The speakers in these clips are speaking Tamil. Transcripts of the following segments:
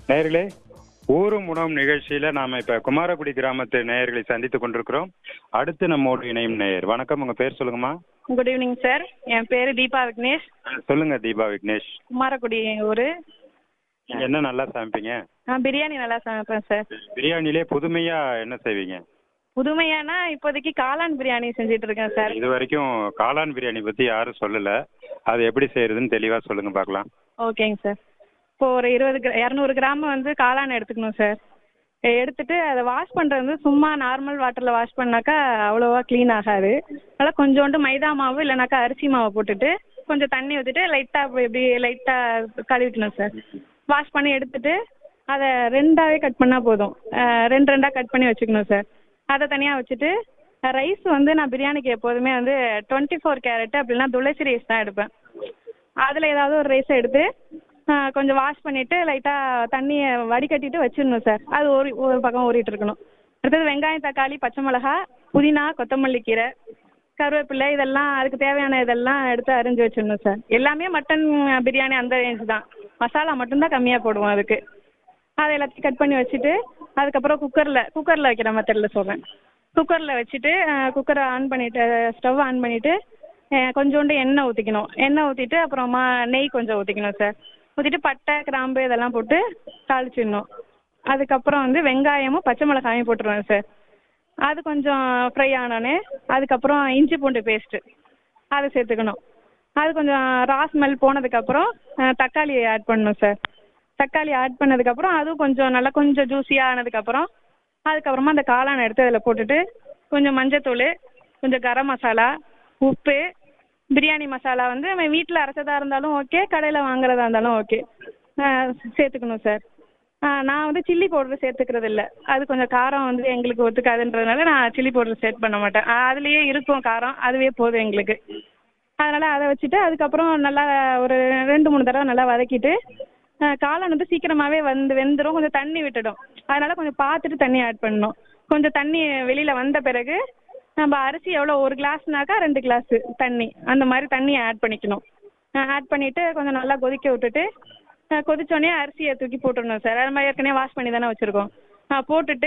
நேயர்களே ஊரும் உணவும் நிகழ்ச்சியில நாம இப்ப குமாரகுடி கிராமத்து நேயர்களை சந்தித்துக் கொண்டிருக்கிறோம் அடுத்து நம்மோடு இணையும் நேயர் வணக்கம் உங்க பேர் சொல்லுங்கம்மா குட் ஈவினிங் சார் என் பேர் தீபா விக்னேஷ் சொல்லுங்க தீபா விக்னேஷ் குமாரக்குடி ஊர் நீங்க என்ன நல்லா சமைப்பீங்க நான் பிரியாணி நல்லா சமைப்பேன் சார் பிரியாணிலே புதுமையா என்ன செய்வீங்க புதுமையானா இப்போதைக்கு காளான் பிரியாணி செஞ்சுட்டு இருக்கேன் சார் இது வரைக்கும் காளான் பிரியாணி பத்தி யாரும் சொல்லல அது எப்படி செய்யறதுன்னு தெளிவா சொல்லுங்க பார்க்கலாம் ஓகேங்க சார் இப்போ ஒரு இருபது கிரா இரநூறு கிராம் வந்து காளான் எடுத்துக்கணும் சார் எ- எடுத்துட்டு அதை வாஷ் பண்ணுறது வந்து சும்மா நார்மல் வாட்டரில் வாஷ் பண்ணாக்கா அவ்வளோவா க்ளீன் ஆகாது அதனால் கொஞ்சோண்டு மைதா மாவு இல்லைனாக்கா அரிசி மாவை போட்டுட்டு கொஞ்சம் தண்ணி ஊற்றிட்டு லைட்டாக இப்படி லைட்டாக கழுவிக்கணும் சார் வாஷ் பண்ணி எடுத்துட்டு அதை ரெண்டாவே கட் பண்ணால் போதும் அஹ் ரெண்டு ரெண்டாக கட் பண்ணி வச்சுக்கணும் சார் அதை தனியாக வச்சுட்டு ரைஸ் வந்து நான் பிரியாணிக்கு எப்போதுமே வந்து டுவெண்ட்டி ஃபோர் கேரட் அப்படின்னா துளசி ரைஸ் தான் எடுப்பேன் அதில் ஏதாவது ஒரு ரைஸ் எடுத்து ஆ, கொஞ்சம் வாஷ் பண்ணிட்டு லைட்டாக தண்ணியை வடிகட்டிட்டு வச்சிடணும் சார் அது ஒரு ஒரு பக்கம் ஊறிட்டு இருக்கணும் அடுத்தது வெங்காயம் தக்காளி பச்சை மிளகா புதினா கொத்தமல்லி கீரை கருவேப்பிலை இதெல்லாம் அதுக்கு தேவையான இதெல்லாம் எடுத்து அரிஞ்சு வச்சிடணும் சார் எல்லாமே மட்டன் பிரியாணி அந்த ரேஞ்ச் தான் மசாலா மட்டும்தான் கம்மியாக போடுவோம் அதுக்கு அதை எல்லாத்தையும் கட் பண்ணி வச்சுட்டு அதுக்கப்புறம் குக்கரில் குக்கரில் வைக்கிற மெத்தடில் சொல்கிறேன் குக்கரில் வச்சுட்டு குக்கரை ஆன் பண்ணிவிட்டு ஸ்டவ் ஆன் பண்ணிவிட்டு கொஞ்சோண்டு எண்ணெய் ஊற்றிக்கணும் எண்ணெய் ஊற்றிட்டு அப்புறமா நெய் கொஞ்சம் ஊற்றிக்கணும் சார் ஊற்றிட்டு பட்டை கிராம்பு இதெல்லாம் போட்டு தாளிச்சிடணும் அதுக்கப்புறம் வந்து வெங்காயமும் பச்சை மிளகாயும் போட்டுருவேன் சார் அது கொஞ்சம் ஃப்ரை ஆனோடனே அதுக்கப்புறம் இஞ்சி பூண்டு பேஸ்ட்டு அதை சேர்த்துக்கணும் அது கொஞ்சம் ரா ஸ்மெல் போனதுக்கப்புறம் அஹ், தக்காளி ஆட் பண்ணணும் சார் தக்காளி ஆட் பண்ணதுக்கப்புறம் அதுவும் கொஞ்சம் நல்லா கொஞ்சம் ஜூஸியாக ஆனதுக்கப்புறம் அதுக்கப்புறமா அந்த காளானை எடுத்து அதில் போட்டுட்டு கொஞ்சம் மஞ்சத்தூள் கொஞ்சம் கரம் மசாலா உப்பு பிரியாணி மசாலா வந்து நம்ம வீட்டில் அரைச்சதா இருந்தாலும் ஓகே கடையில் வாங்குறதா இருந்தாலும் ஓகே சேர்த்துக்கணும் சார் நான் வந்து சில்லி பவுடர் சேர்த்துக்கிறது இல்லை அது கொஞ்சம் காரம் வந்து எங்களுக்கு ஒத்துக்காதுன்றதுனால நான் சில்லி பவுடர் சேர்த்து பண்ண மாட்டேன் ஆஹ் அதுலேயே இருக்கும் காரம் அதுவே போதும் எங்களுக்கு அதனால் அதை வச்சுட்டு அதுக்கப்புறம் நல்லா ஒரு ரெண்டு மூணு தடவை நல்லா வதக்கிட்டு ஆஹ் காளான் வந்து சீக்கிரமாகவே வந்து வெந்துடும் கொஞ்சம் தண்ணி விட்டுடும் அதனால் கொஞ்சம் பார்த்துட்டு தண்ணி ஆட் பண்ணணும் கொஞ்சம் தண்ணி வெளியில் வந்த பிறகு நம்ம அரிசி எவ்வளோ ஒரு கிளாஸ்னாக்கா ரெண்டு கிளாஸ் தண்ணி அந்த மாதிரி தண்ணியை ஆட் பண்ணிக்கணும் ஆட் பண்ணிவிட்டு கொஞ்சம் நல்லா கொதிக்க விட்டுட்டு ஆஹ் கொதிச்சோடனே அரிசியை தூக்கி போட்டுடணும் சார் அது மாதிரி ஏற்கனவே வாஷ் பண்ணி தானே வச்சுருக்கோம் போட்டுட்டு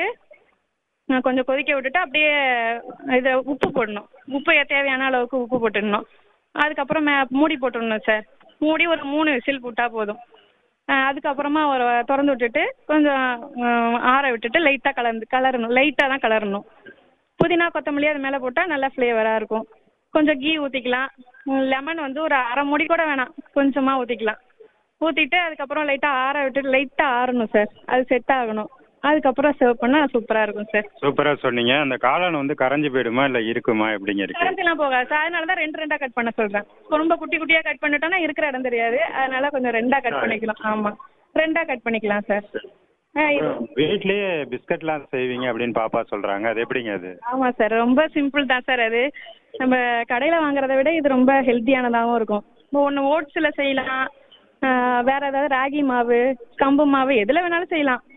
ஆ, கொஞ்சம் கொதிக்க விட்டுட்டு அப்படியே இதை உப்பு போடணும் உப்பு தேவையான அளவுக்கு உப்பு போட்டுடணும் அதுக்கப்புறம் மே மூடி போட்டுடணும் சார் மூடி ஒரு மூணு விசில் போட்டால் போதும் ஆ, அதுக்கப்புறமா ஒரு திறந்து விட்டுட்டு கொஞ்சம் ம், ஆற விட்டுட்டு லைட்டாக கலந்து கலரணும் லைட்டாக தான் கலரணும் புதினா கொத்தமல்லி அது மேலே போட்டால் நல்லா ஃப்ளேவராக இருக்கும் கொஞ்சம் கீ ஊற்றிக்கலாம் லெமன் வந்து ஒரு அரை மூடி கூட வேணாம் கொஞ்சமாக ஊற்றிக்கலாம் ஊற்றிட்டு அதுக்கப்புறம் லைட்டாக ஆற விட்டுட்டு லைட்டாக ஆறணும் சார் அது செட் ஆகணும் அதுக்கப்புறம் சர்வ் பண்ணால் சூப்பராக இருக்கும் சார் சூப்பரா சொன்னீங்க அந்த காளான் வந்து கரைஞ்சு போயிடுமா இல்ல இருக்குமா எப்படிங்க இருக்கு கரண்ட்லாம் போகாது சார் அதனால தான் ரெண்டு ரெண்டாக கட் பண்ண சொல்கிறேன் ரொம்ப குட்டி குட்டியாக கட் பண்ணிட்டோம்னா இருக்கிற இடம் தெரியாது அதனால கொஞ்சம் ரெண்டாக கட் பண்ணிக்கலாம் ஆமாம் ரெண்டாக கட் பண்ணிக்கலாம் சார் ஆ இது வீட்லயே பிஸ்கட்லாம் செய்வீங்க அப்படின்னு பாப்பா சொல்றாங்க அது எப்படிங்க அது ஆமாம் சார் ரொம்ப சிம்பிள் தான் சார் அது நம்ம கடையில் வாங்குறத விட இது ரொம்ப ஹெல்த்தியானதாகவும் இருக்கும் இப்போ ஒன்று ஓட்ஸில் செய்யலாம் ஆ, வேற ஏதாவது ராகி மாவு கம்பு மாவு எதில் வேணாலும் செய்யலாம்